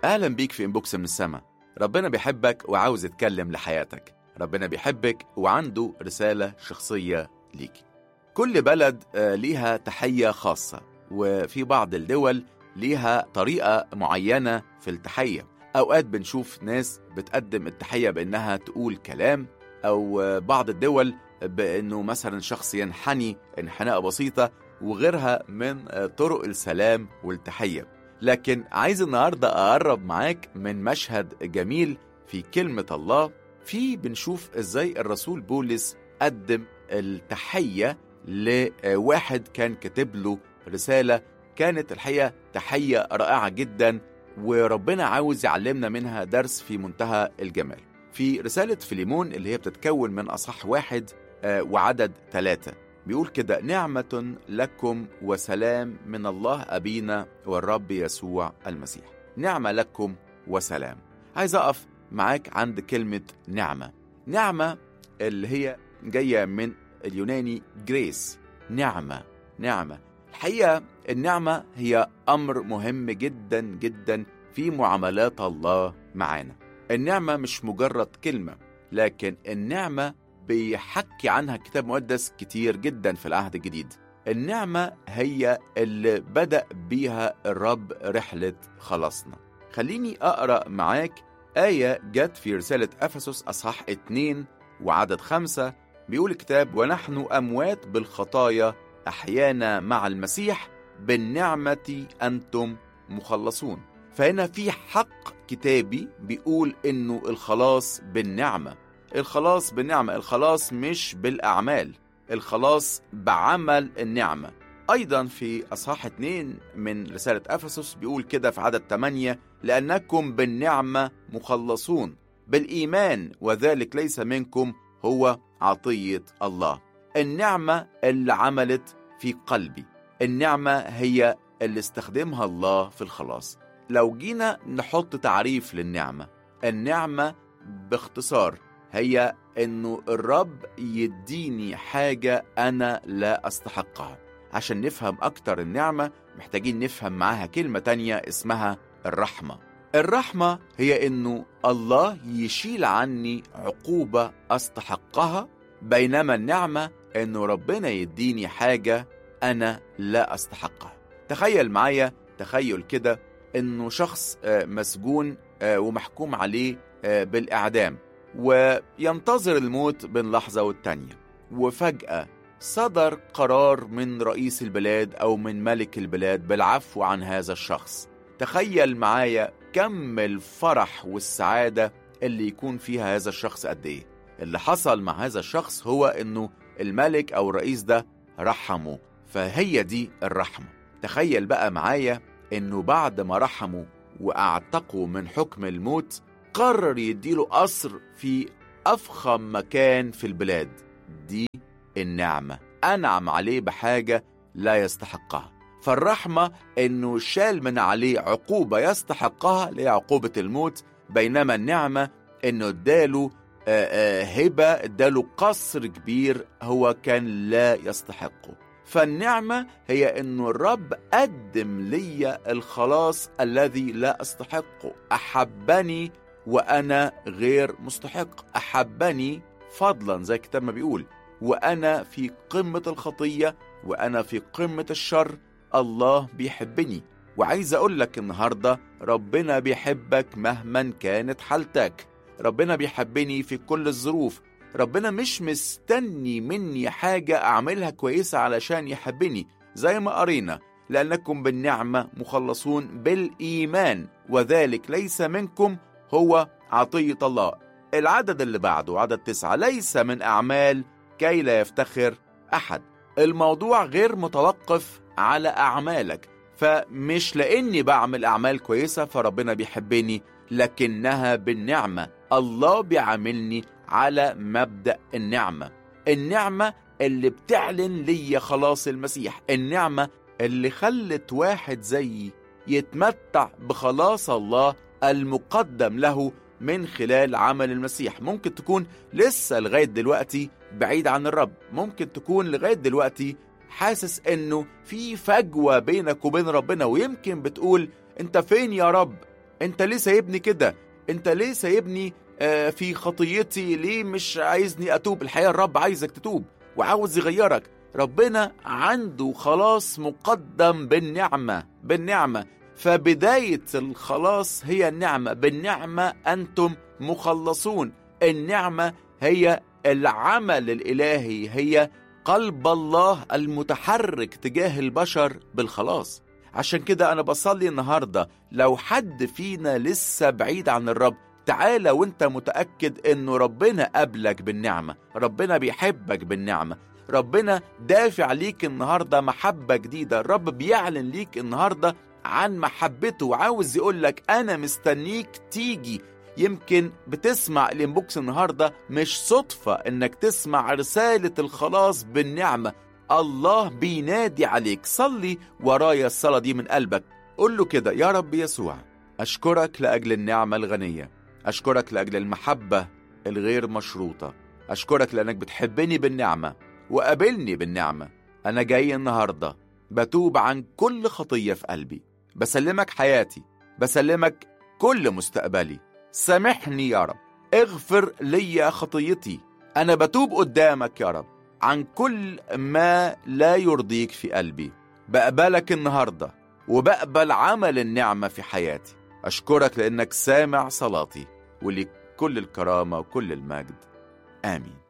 أهلا بيك في إنبوكس من السما ربنا بيحبك وعاوز يتكلم لحياتك ربنا بيحبك وعنده رسالة شخصية ليك كل بلد آه، ليها تحية خاصة وفي بعض الدول ليها طريقة معينة في التحية أوقات بنشوف ناس بتقدم التحية بإنها تقول كلام أو آه، بعض الدول بإنه مثلا شخص ينحني انحناء بسيطة وغيرها من آه، طرق السلام والتحية لكن عايز النهاردة أقرب معاك من مشهد جميل في كلمة الله في بنشوف إزاي الرسول بولس قدم التحية لواحد كان كاتب له رسالة كانت الحقيقة تحية رائعة جدا وربنا عاوز يعلمنا منها درس في منتهى الجمال في رسالة فيليمون اللي هي بتتكون من أصح واحد آه، وعدد ثلاثة بيقول كده نعمة لكم وسلام من الله أبينا والرب يسوع المسيح نعمة لكم وسلام عايز أقف معاك عند كلمة نعمة نعمة اللي هي جاية من اليوناني جريس نعمة نعمة الحقيقة النعمة هي أمر مهم جدا جدا في معاملات الله معانا النعمة مش مجرد كلمة لكن النعمة بيحكي عنها الكتاب المقدس كتير جدا في العهد الجديد النعمة هي اللي بدأ بيها الرب رحلة خلاصنا خليني أقرأ معاك آية جت في رسالة أفسس أصحاح 2 وعدد خمسة بيقول الكتاب ونحن أموات بالخطايا أحيانا مع المسيح بالنعمة أنتم مخلصون فهنا في حق كتابي بيقول إنه الخلاص بالنعمة الخلاص بالنعمة الخلاص مش بالأعمال الخلاص بعمل النعمة أيضا في أصحاح 2 من رسالة أفسس بيقول كده في عدد 8 لأنكم بالنعمة مخلصون بالإيمان وذلك ليس منكم هو عطية الله النعمة اللي عملت في قلبي النعمة هي اللي استخدمها الله في الخلاص لو جينا نحط تعريف للنعمة النعمة باختصار هي انه الرب يديني حاجة انا لا استحقها عشان نفهم اكتر النعمة محتاجين نفهم معاها كلمة تانية اسمها الرحمة الرحمة هي انه الله يشيل عني عقوبة استحقها بينما النعمة انه ربنا يديني حاجة انا لا استحقها تخيل معايا تخيل كده انه شخص آه، مسجون آه، ومحكوم عليه آه، بالاعدام وينتظر الموت بين لحظة والتانية وفجأة صدر قرار من رئيس البلاد أو من ملك البلاد بالعفو عن هذا الشخص تخيل معايا كم الفرح والسعادة اللي يكون فيها هذا الشخص قد إيه اللي حصل مع هذا الشخص هو إنه الملك أو الرئيس ده رحمه فهي دي الرحمة تخيل بقى معايا إنه بعد ما رحمه وأعتقه من حكم الموت قرر يديله قصر في أفخم مكان في البلاد دي النعمة أنعم عليه بحاجة لا يستحقها فالرحمة إنه شال من عليه عقوبة يستحقها اللي هي عقوبة الموت بينما النعمة إنه اداله آه، آه، هبة اداله قصر كبير هو كان لا يستحقه فالنعمة هي إنه الرب قدم لي الخلاص الذي لا أستحقه أحبني وأنا غير مستحق أحبني فضلا زي الكتاب ما بيقول وأنا في قمة الخطية وأنا في قمة الشر الله بيحبني وعايز أقول لك النهاردة ربنا بيحبك مهما كانت حالتك ربنا بيحبني في كل الظروف ربنا مش مستني مني حاجة أعملها كويسة علشان يحبني زي ما قرينا لأنكم بالنعمة مخلصون بالإيمان وذلك ليس منكم هو عطية الله العدد اللي بعده عدد تسعة ليس من أعمال كي لا يفتخر أحد الموضوع غير متوقف على أعمالك فمش لأني بعمل أعمال كويسة فربنا بيحبني لكنها بالنعمة الله بيعاملني على مبدأ النعمة النعمة اللي بتعلن لي خلاص المسيح النعمة اللي خلت واحد زيي يتمتع بخلاص الله المقدم له من خلال عمل المسيح ممكن تكون لسه لغاية دلوقتي بعيد عن الرب ممكن تكون لغاية دلوقتي حاسس انه في فجوة بينك وبين ربنا ويمكن بتقول انت فين يا رب انت ليه سايبني كده انت ليه سايبني آه، في خطيتي ليه مش عايزني اتوب الحقيقه الرب عايزك تتوب وعاوز يغيرك ربنا عنده خلاص مقدم بالنعمه بالنعمه فبدايه الخلاص هي النعمه بالنعمه انتم مخلصون النعمه هي العمل الالهي هي قلب الله المتحرك تجاه البشر بالخلاص عشان كده انا بصلي النهارده لو حد فينا لسه بعيد عن الرب تعالى وانت متاكد انه ربنا قابلك بالنعمه ربنا بيحبك بالنعمه ربنا دافع ليك النهارده محبه جديده الرب بيعلن ليك النهارده عن محبته وعاوز يقول لك انا مستنيك تيجي يمكن بتسمع الانبوكس النهارده مش صدفه انك تسمع رساله الخلاص بالنعمه الله بينادي عليك صلي ورايا الصلاه دي من قلبك قول له كده يا رب يسوع اشكرك لاجل النعمه الغنيه اشكرك لاجل المحبه الغير مشروطه اشكرك لانك بتحبني بالنعمه وقابلني بالنعمه انا جاي النهارده بتوب عن كل خطيه في قلبي بسلمك حياتي بسلمك كل مستقبلي سامحني يا رب اغفر لي خطيتي انا بتوب قدامك يا رب عن كل ما لا يرضيك في قلبي بقبلك النهارده وبقبل عمل النعمه في حياتي اشكرك لانك سامع صلاتي وليك كل الكرامه وكل المجد امين